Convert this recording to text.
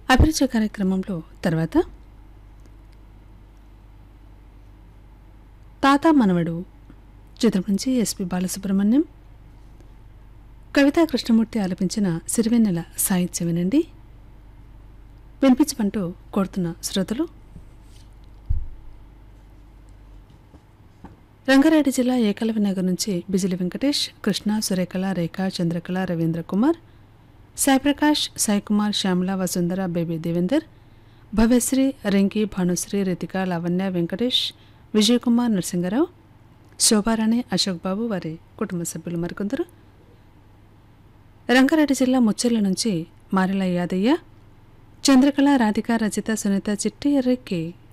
అభిరుచి కార్యక్రమంలో తర్వాత తాత మనవడు చిత్రం నుంచి ఎస్పి బాలసుబ్రహ్మణ్యం కవితా కృష్ణమూర్తి ఆలపించిన సిరివెన్నెల సాహిత్యం వినండి వినిపించమంటూ కోరుతున్న శ్రోతలు రంగారెడ్డి జిల్లా ఏకలవ్య నగర్ నుంచి బిజిలి వెంకటేష్ కృష్ణ సురేఖల రేఖ చంద్రకళ రవీంద్ర కుమార్ సాయిప్రకాష్ సాయికుమార్ శ్యామల వసుంధర బేబీ దేవేందర్ భవ్యశ్రీ రింకి భానుశ్రీ రితిక లావణ్య వెంకటేష్ విజయకుమార్ నరసింగరావు శోభారాణి అశోక్ బాబు వారి కుటుంబ సభ్యులు మరికొందరు రంగారెడ్డి జిల్లా ముచ్చెర్ల నుంచి మారెల యాదయ్య చంద్రకళ రాధిక రచిత సునీత చిట్టి ఎర్రెక్కి